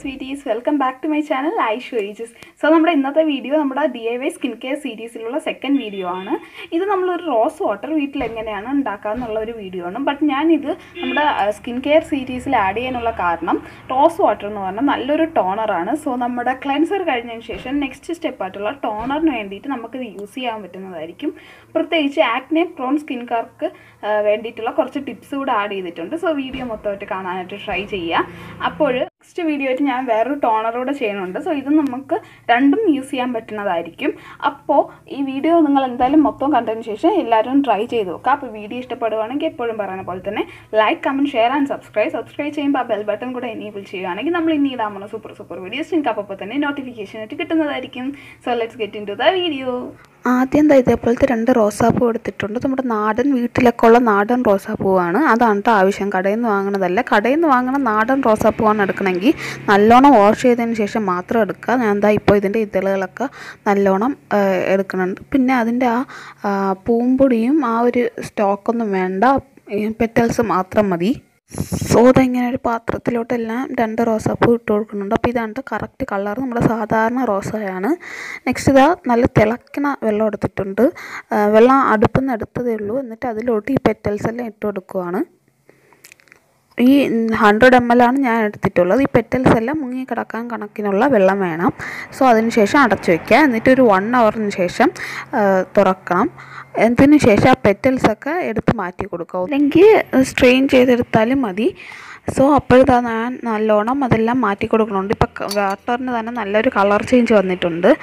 sweeties welcome back to my channel Aishu ages so നമ്മുടെ ഇന്നത്തെ video നമ്മുടെ D I Y skin care സീരീസിലുള്ള second video ആണ് ഇത് നമ്മളൊരു റോസ് വാട്ടർ വീട്ടിൽ എങ്ങനെയാണ് ഉണ്ടാക്കുക എന്നുള്ള ഒരു വീഡിയോ ആണ് ബട്ട് ഞാനിത് നമ്മുടെ സ്കിൻ കെയർ സീരീസിൽ ആഡ് ചെയ്യാനുള്ള കാരണം റോസ് വാട്ടർ എന്ന് പറഞ്ഞാൽ നല്ലൊരു ടോണറാണ് സോ നമ്മുടെ ക്ലെൻസർ കഴിഞ്ഞതിന് ശേഷം നെക്സ്റ്റ് സ്റ്റെപ്പായിട്ടുള്ള ടോണറിന് വേണ്ടിയിട്ട് നമുക്കിത് യൂസ് ചെയ്യാൻ പറ്റുന്നതായിരിക്കും പ്രത്യേകിച്ച് ആക്നെ പ്രോൺ സ്കിൻകാർക്ക് വേണ്ടിയിട്ടുള്ള കുറച്ച് ടിപ്സ് കൂടെ ആഡ് ചെയ്തിട്ടുണ്ട് സോ വീഡിയോ മൊത്തമായിട്ട് കാണാനായിട്ട് ട്രൈ ചെയ്യുക അപ്പോൾ നെക്സ്റ്റ് വീഡിയോ ആയിട്ട് ഞാൻ വേറൊരു ടോണറൂടെ ചെയ്യുന്നുണ്ട് സോ ഇത് നമുക്ക് രണ്ടും യൂസ് ചെയ്യാൻ പറ്റുന്നതായിരിക്കും അപ്പോൾ ഈ വീഡിയോ നിങ്ങൾ എന്തായാലും മൊത്തം കണ്ടതിന് ശേഷം എല്ലാവരും ട്രൈ ചെയ്ത് നോക്കുക അപ്പോൾ വീഡിയോ ഇഷ്ടപ്പെടുവാണെങ്കിൽ എപ്പോഴും പറയുന്ന പോലെ തന്നെ like comment share and subscribe subscribe ചെയ്യുമ്പോൾ ആ ബെൽ ബട്ടൺ കൂടെ എനേബിൾ ചെയ്യുകയാണെങ്കിൽ നമ്മൾ ഇനി ഇടാൻ പോകുന്ന സൂപ്പർ സൂപ്പർ വീഡിയോസ് നിങ്ങൾക്ക് അപ്പോൾ തന്നെ നോട്ടിഫിക്കേഷൻ ആയിട്ട് കിട്ടുന്നതായിരിക്കും so let's get into the video ആദ്യം ദാ ഇതേപോലത്തെ രണ്ട് റോസാപ്പൂ എടുത്തിട്ടുണ്ട് നമ്മുടെ നാടൻ വീട്ടിലൊക്കെ ഉള്ള നാടൻ റോസാപ്പൂവാണ് അതാണ് ട്ടോ ആവശ്യം കടയിൽ നിന്ന് വാങ്ങണതല്ല കടയിൽ നിന്ന് വാങ്ങണ നാടൻ റോസാപ്പൂവാണ് എടുക്കണമെങ്കിൽ നല്ലോണം വാഷ് ചെയ്തതിന് ശേഷം മാത്രം എടുക്കുക ഞാൻ എന്താ ഇപ്പോൾ ഇതിൻ്റെ ഇതളുകളൊക്കെ നല്ലോണം ആ, എടുക്കുന്നുണ്ട് പിന്നെ അതിൻ്റെ ആ ആ, പൂമ്പൊടിയും ആ ഒരു സ്റ്റോക്കൊന്നും വേണ്ട പെറ്റൽസ് മാത്രം മതി സോ ഇങ്ങനെ ഒരു പാത്രത്തിലോട്ടെല്ലാം രണ്ട് റോസാപ്പൂ ഇട്ട് കൊടുക്കുന്നുണ്ട് അപ്പോൾ ഇതാണ് കറക്റ്റ് കളർ നമ്മുടെ സാധാരണ റോസയാണ് നെക്സ്റ്റ് ഇതാ നല്ല തിളക്കണ വെള്ളം എടുത്തിട്ടുണ്ട് ആ, വെള്ളം അടുപ്പിൽ നിന്ന് എടുത്തതേ ഉള്ളൂ എന്നിട്ട് അതിലോട്ട് ഈ പെറ്റൽസ് എല്ലാം ഇട്ട് കൊടുക്കുവാണ് ഈ ഹൺഡ്രഡ് എം എൽ ആണ് ഞാൻ എടുത്തിട്ടുള്ളത് ഈ പെറ്റൽസ് എല്ലാം മുങ്ങി കിടക്കാൻ കണക്കിനുള്ള വെള്ളം വേണം സോ അതിന് ശേഷം അടച്ചു വയ്ക്കുക എന്നിട്ട് ഒരു വൺ അവറിന് ശേഷം ആ, തുറക്കണം അതിന് ശേഷം ആ പെറ്റൽസ് ഒക്കെ എടുത്ത് മാറ്റി കൊടുക്കുക അല്ലെങ്കിൽ സ്ട്രെയിൻ ചെയ്തെടുത്താലും മതി സോ അപ്പോഴത്താ ഞാൻ നല്ലോണം അതെല്ലാം മാറ്റി കൊടുക്കണുണ്ട് ഇപ്പം വാട്ടറിന് തന്നെ നല്ലൊരു കളർ ചേഞ്ച് വന്നിട്ടുണ്ട്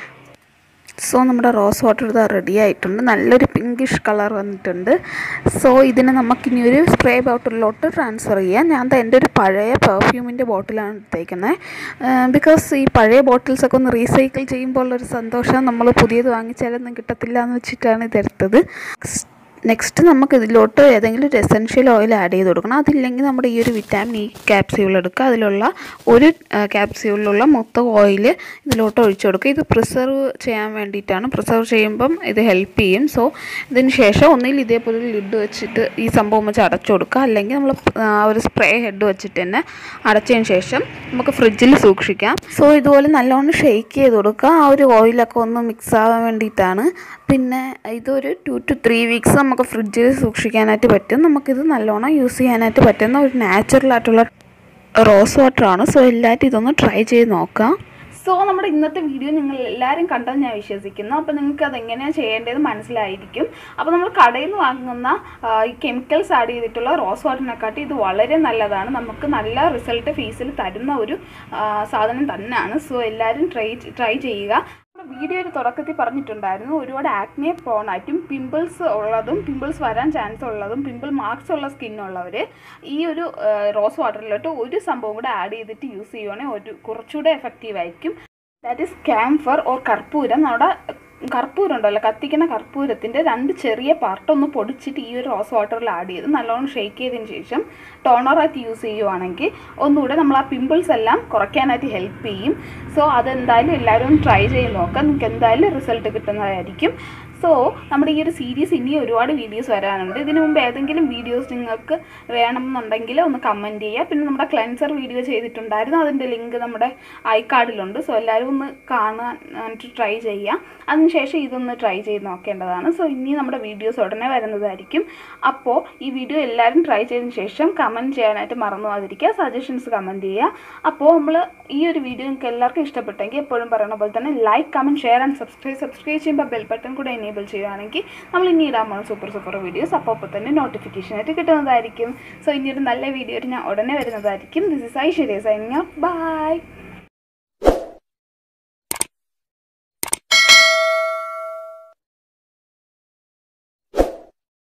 സോ നമ്മുടെ റോസ് വാട്ടർ ഇതാ റെഡി ആയിട്ടുണ്ട് നല്ലൊരു പിങ്കിഷ് കളർ വന്നിട്ടുണ്ട് സോ ഇതിനെ നമുക്കിനി ഒരു സ്പ്രേ ബോട്ടിലോട്ട് ട്രാൻസ്ഫർ ചെയ്യാം ഞാൻ ദാ എൻ്റെ ഒരു പഴയ പെർഫ്യൂമിൻ്റെ ബോട്ടിലാണ് എടുത്തേക്കുന്നത് ബിക്കോസ് ഈ പഴയ ബോട്ടിൽസൊക്കെ ഒന്ന് റീസൈക്കിൾ ചെയ്യുമ്പോൾ ഉള്ളൊരു സന്തോഷം നമ്മൾ പുതിയത് വാങ്ങിച്ചാലൊന്നും കിട്ടത്തില്ല എന്ന് വെച്ചിട്ടാണ് ഇതെടുത്തത് നെക്സ്റ്റ് നമുക്ക് ഇതിലോട്ട് ഏതെങ്കിലും ഒരു എസെൻഷ്യൽ ഓയിൽ ആഡ് ചെയ്ത് കൊടുക്കണം അതില്ലെങ്കിൽ നമ്മുടെ ഈ ഒരു വിറ്റാമിൻ ഇ ക്യാപ്സ്യൂൾ എടുക്കുക അതിലുള്ള ഒരു ക്യാപ്സ്യൂളിലുള്ള മൊത്തം ഓയിൽ ഇതിലോട്ട് ഒഴിച്ചു കൊടുക്കുക ഇത് പ്രിസർവ് ചെയ്യാൻ വേണ്ടിയിട്ടാണ് പ്രിസർവ് ചെയ്യുമ്പം ഇത് ഹെൽപ്പ് ചെയ്യും സോ ഇതിന് ശേഷം ഒന്നിൽ ഇതേപോലെ ഒരു ലിഡ് വെച്ചിട്ട് ഈ സംഭവം വെച്ച് അടച്ചു കൊടുക്കുക അല്ലെങ്കിൽ നമ്മൾ ആ ഒരു സ്പ്രേ ഹെഡ് വെച്ചിട്ട് തന്നെ അടച്ചതിന് ശേഷം നമുക്ക് ഫ്രിഡ്ജിൽ സൂക്ഷിക്കാം സോ ഇതുപോലെ നല്ലോണം ഷെയ്ക്ക് ചെയ്ത് കൊടുക്കുക ആ ഒരു ഓയിലൊക്കെ ഒന്ന് മിക്സ് ആവാൻ വേണ്ടിയിട്ടാണ് പിന്നെ ഇതൊരു ടു ടു ത്രീ വീക്സ് നമുക്ക് ഫ്രിഡ്ജിൽ സൂക്ഷിക്കാനായിട്ട് പറ്റും നമുക്കിത് നല്ലോണം യൂസ് ചെയ്യാനായിട്ട് പറ്റുന്ന ഒരു നാച്ചുറൽ ആയിട്ടുള്ള റോസ് വാട്ടറാണ് സോ എല്ലാവരും ഇതൊന്ന് ട്രൈ ചെയ്ത് നോക്കാം സോ നമ്മുടെ ഇന്നത്തെ വീഡിയോ നിങ്ങൾ എല്ലാവരും കണ്ടെന്ന് ഞാൻ വിശ്വസിക്കുന്നു അപ്പോൾ നിങ്ങൾക്ക് അതെങ്ങനെയാണ് ചെയ്യേണ്ടത് മനസ്സിലായിരിക്കും അപ്പോൾ നമ്മൾ കടയിൽ നിന്ന് വാങ്ങുന്ന ആ, ഈ കെമിക്കൽസ് ആഡ് ചെയ്തിട്ടുള്ള റോസ് വാട്ടറിനെക്കാട്ടി ഇത് വളരെ നല്ലതാണ് നമുക്ക് നല്ല റിസൾട്ട് ഫീസിൽ തരുന്ന ഒരു ആ, സാധനം തന്നെയാണ് സോ എല്ലാവരും ട്രൈ ട്രൈ ചെയ്യുക നമ്മുടെ വീഡിയോയുടെ തുടക്കത്തിൽ പറഞ്ഞിട്ടുണ്ടായിരുന്നു ഒരുപാട് ആക്നെ പ്രോൺ ആയിട്ടും പിമ്പിൾസ് ഉള്ളതും പിമ്പിൾസ് വരാൻ ചാൻസ് ഉള്ളതും പിമ്പിൾ മാർക്സ് ഉള്ള സ്കിന്നുള്ളവർ ഈ ഒരു ആ, റോസ് വാട്ടറിലോട്ട് ഒരു സംഭവം കൂടെ ആഡ് ചെയ്തിട്ട് യൂസ് ചെയ്യുവാണെങ്കിൽ ഒരു കുറച്ചുകൂടെ എഫക്റ്റീവ് ആയിരിക്കും ദാറ്റ് ഈസ് ക്യാംഫർ ഓർ കർപ്പൂരം നമ്മുടെ കർപ്പൂരം ഉണ്ടല്ലോ കത്തിക്കുന്ന കർപ്പൂരത്തിൻ്റെ രണ്ട് ചെറിയ പാർട്ട് ഒന്ന് പൊടിച്ചിട്ട് ഈ ഒരു റോസ് വാട്ടറിൽ ആഡ് ചെയ്ത് നല്ലോണം ഷെയ്ക്ക് ചെയ്തതിന് ശേഷം ടോണറായിട്ട് യൂസ് ചെയ്യുവാണെങ്കിൽ ഒന്നുകൂടെ നമ്മൾ ആ പിമ്പിൾസ് എല്ലാം കുറയ്ക്കാനായിട്ട് ഹെൽപ്പ് ചെയ്യും സോ അതെന്തായാലും എല്ലാവരും ട്രൈ ചെയ്ത് നോക്കാം നിങ്ങൾക്ക് എന്തായാലും റിസൾട്ട് കിട്ടുന്നതായിരിക്കും സോ നമ്മുടെ ഈ ഒരു സീരീസ് ഇനി ഒരുപാട് വീഡിയോസ് വരാനുണ്ട് ഇതിനു മുമ്പ് ഏതെങ്കിലും വീഡിയോസ് നിങ്ങൾക്ക് വേണമെന്നുണ്ടെങ്കിൽ ഒന്ന് കമൻറ്റ് ചെയ്യുക പിന്നെ നമ്മുടെ ക്ലെൻസർ വീഡിയോ ചെയ്തിട്ടുണ്ടായിരുന്നു അതിൻ്റെ ലിങ്ക് നമ്മുടെ ഐ കാർഡിലുണ്ട് സോ എല്ലാവരും ഒന്ന് കാണാൻ ട്രൈ ചെയ്യുക അതിനുശേഷം ഇതൊന്ന് ട്രൈ ചെയ്ത് നോക്കേണ്ടതാണ് സോ ഇനി നമ്മുടെ വീഡിയോസ് ഉടനെ വരുന്നതായിരിക്കും അപ്പോൾ ഈ വീഡിയോ എല്ലാവരും ട്രൈ ചെയ്തതിന് ശേഷം കമൻറ്റ് ചെയ്യാനായിട്ട് മറന്നു പോകാതിരിക്കുക സജഷൻസ് കമൻറ്റ് ചെയ്യുക അപ്പോൾ നമ്മൾ ഈ ഒരു വീഡിയോ നിങ്ങൾക്ക് എല്ലാവർക്കും ഇഷ്ടപ്പെട്ടെങ്കിൽ എപ്പോഴും പറയുന്ന പോലെ തന്നെ like comment share and subscribe subscribe ചെയ്യുമ്പോൾ ബെൽ ബട്ടൺ കൂടെ എനേബിൾ ചെയ്യുകയാണെങ്കിൽ നമ്മൾ ഇനി ഇടാൻ പോകുന്ന സൂപ്പർ സൂപ്പർ വീഡിയോസ് അപ്പോൾ അപ്പോൾ തന്നെ നോട്ടിഫിക്കേഷൻ ആയിട്ട് കിട്ടുന്നതായിരിക്കും സോ ഇനി ഒരു നല്ല വീഡിയോ ഞാൻ ഉടനെ വരുന്നതായിരിക്കും this is Aishwarya signing by